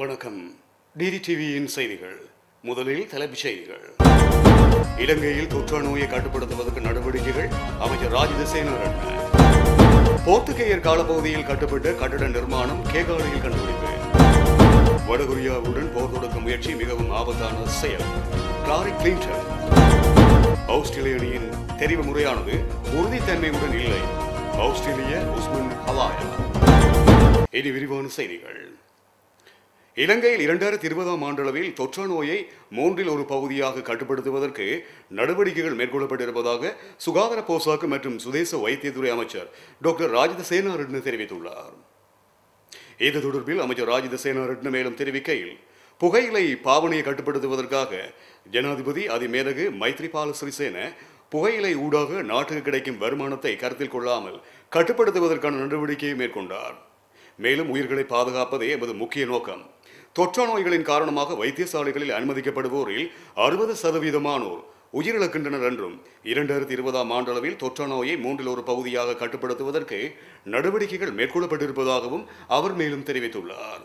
வணக்கம் டிடி டிவியின் செய்திகள் முதலில் தலைப்புச் செய்திகள் இலங்கையில் தொற்று நோயை கட்டுப்படுத்துவதற்கு நடவடிக்கைகள் அமைச்சர் ராஜித சேனாரட்ன போர்த்துகேயர் காலப்பகுதியில் கட்டுப்பட்ட கட்டட நிர்மாணம் கேகாலையில் கண்டுபிடிப்பு வடகொரியாவுடன் போர் தொடுக்கும் முயற்சி மிகவும் ஆபத்தான செயல் கிளாரி கிளின்டன் ஆஸ்திரேலிய அணியின் தெரிவு முறையானது உறுதித்தன்மையுடன் இல்லை ஆஸ்திரேலிய உஸ்மன் ஹவாயா இனி விரிவான செய்திகள் இலங்கையில் இரண்டாயிரத்தி இருபதாம் ஆண்டளவில் தொற்று நோயை மூன்றில் ஒரு பகுதியாக கட்டுப்படுத்துவதற்கு நடவடிக்கைகள் மேற்கொள்ளப்பட்டிருப்பதாக சுகாதார போசாக்கு மற்றும் சுதேச வைத்தியத்துறை அமைச்சர் டாக்டர் ராஜித சேனாரட்ன தெரிவித்துள்ளார் இது தொடர்பில் அமைச்சர் ராஜித சேனாரட்ன மேலும் தெரிவிக்கையில் புகையிலை பாவனையை கட்டுப்படுத்துவதற்காக ஜனாதிபதி அதிமேதகு மைத்ரிபால சிறிசேன புகையிலை ஊடாக நாட்டுக்கு கிடைக்கும் வருமானத்தை கருத்தில் கொள்ளாமல் கட்டுப்படுத்துவதற்கான நடவடிக்கையை மேற்கொண்டார் மேலும் உயிர்களை பாதுகாப்பதே எமது முக்கிய நோக்கம் தொற்றா நோய்களின் காரணமாக வைத்தியசாலைகளில் அனுமதிக்கப்படுவோரில் அறுபது சதவீதமானோர் உயிரிழக்கின்றனர் என்றும் இரண்டாயிரத்தி இருபதாம் ஆண்டளவில் தொற்றா நோயை மூன்றில் ஒரு பகுதியாக கட்டுப்படுத்துவதற்கு நடவடிக்கைகள் மேற்கொள்ளப்பட்டிருப்பதாகவும் அவர் மேலும் தெரிவித்துள்ளார்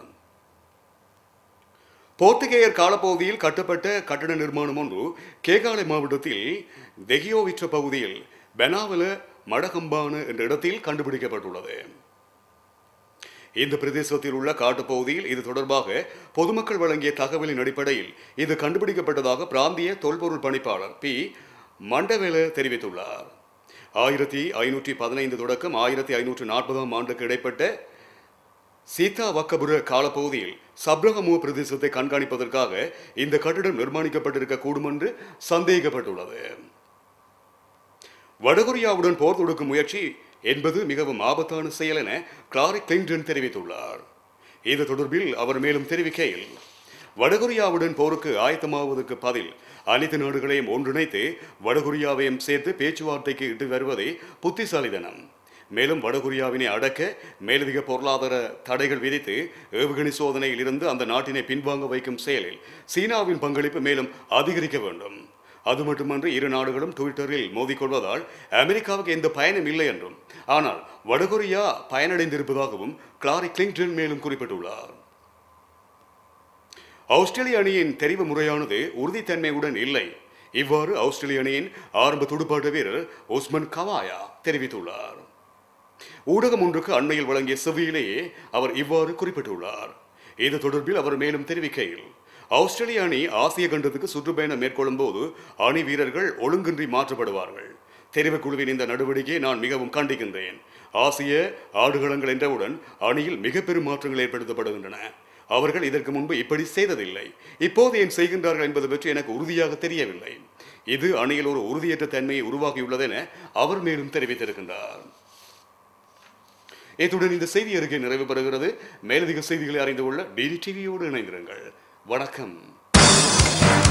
போர்த்துகேயர் காலப்பகுதியில் கட்டப்பட்ட கட்டட நிர்மாணம் ஒன்று கேகாலை மாவட்டத்தில் தெகியோவிற்ற பகுதியில் பெனாவல மடகம்பான என்ற இடத்தில் கண்டுபிடிக்கப்பட்டுள்ளது இந்த பிரதேசத்தில் உள்ள காட்டுப்பகுதியில் இது தொடர்பாக பொதுமக்கள் வழங்கிய தகவலின் அடிப்படையில் இது கண்டுபிடிக்கப்பட்டதாக பிராந்திய தொல்பொருள் பணிப்பாளர் பி மண்டவேல தெரிவித்துள்ளார் ஆயிரத்தி ஐநூற்றி பதினைந்து தொடக்கம் ஆயிரத்தி ஐநூற்று நாற்பதாம் ஆண்டுக்கு இடைப்பட்ட சீதா வக்கபுர காலப்பகுதியில் சப்ரகமுவ பிரதேசத்தை கண்காணிப்பதற்காக இந்த கட்டிடம் நிர்மாணிக்கப்பட்டிருக்க கூடும் என்று சந்தேகிக்கப்பட்டுள்ளது வடகொரியாவுடன் போர் தொடுக்கும் முயற்சி என்பது மிகவும் ஆபத்தான செயல் என கிளாரி கிளின்டன் தெரிவித்துள்ளார் இது தொடர்பில் அவர் மேலும் தெரிவிக்கையில் வடகொரியாவுடன் போருக்கு ஆயத்தமாவதற்கு பதில் அனைத்து நாடுகளையும் ஒன்றிணைத்து வடகொரியாவையும் சேர்த்து பேச்சுவார்த்தைக்கு இட்டு வருவதே புத்திசாலித்தனம் மேலும் வடகொரியாவினை அடக்க மேலதிக பொருளாதார தடைகள் விதித்து ஏவுகணை சோதனையில் இருந்து அந்த நாட்டினை பின்வாங்க வைக்கும் செயலில் சீனாவின் பங்களிப்பு மேலும் அதிகரிக்க வேண்டும் அது மட்டுமன்றி இரு நாடுகளும் ட்விட்டரில் மோதிக்கொள்வதால் அமெரிக்காவுக்கு எந்த பயனும் இல்லை என்றும் ஆனால் வடகொரியா பயனடைந்திருப்பதாகவும் கிளாரி கிளிங்டன் மேலும் குறிப்பிட்டுள்ளார் ஆஸ்திரேலிய அணியின் தெரிவு முறையானது உறுதித்தன்மையுடன் இல்லை இவ்வாறு ஆஸ்திரேலிய அணியின் ஆரம்ப துடுப்பாட்ட வீரர் உஸ்மன் கவாயா தெரிவித்துள்ளார் ஊடகம் ஒன்றுக்கு அண்மையில் வழங்கிய செவியிலேயே அவர் இவ்வாறு குறிப்பிட்டுள்ளார் இது தொடர்பில் அவர் மேலும் தெரிவிக்கையில் ஆஸ்திரேலிய அணி ஆசிய கண்டத்துக்கு சுற்றுப்பயணம் மேற்கொள்ளும் போது அணி வீரர்கள் ஒழுங்கின்றி மாற்றப்படுவார்கள் தெரிவுக்குழுவின் இந்த நடவடிக்கையை நான் மிகவும் கண்டிக்கின்றேன் ஆசிய ஆடுகளங்கள் என்றவுடன் அணியில் மிக பெரும் மாற்றங்கள் ஏற்படுத்தப்படுகின்றன அவர்கள் இதற்கு முன்பு இப்படி செய்ததில்லை இப்போது ஏன் செய்கின்றார்கள் என்பது பற்றி எனக்கு உறுதியாக தெரியவில்லை இது அணியில் ஒரு உறுதியற்ற தன்மையை உருவாக்கியுள்ளது என அவர் மேலும் தெரிவித்திருக்கின்றார் இத்துடன் இந்த செய்தி அறிக்கை நிறைவு பெறுகிறது மேலதிக செய்திகளை அறிந்து கொள்ள டிடி டிவியோடு இணைந்திருங்கள் வணக்கம்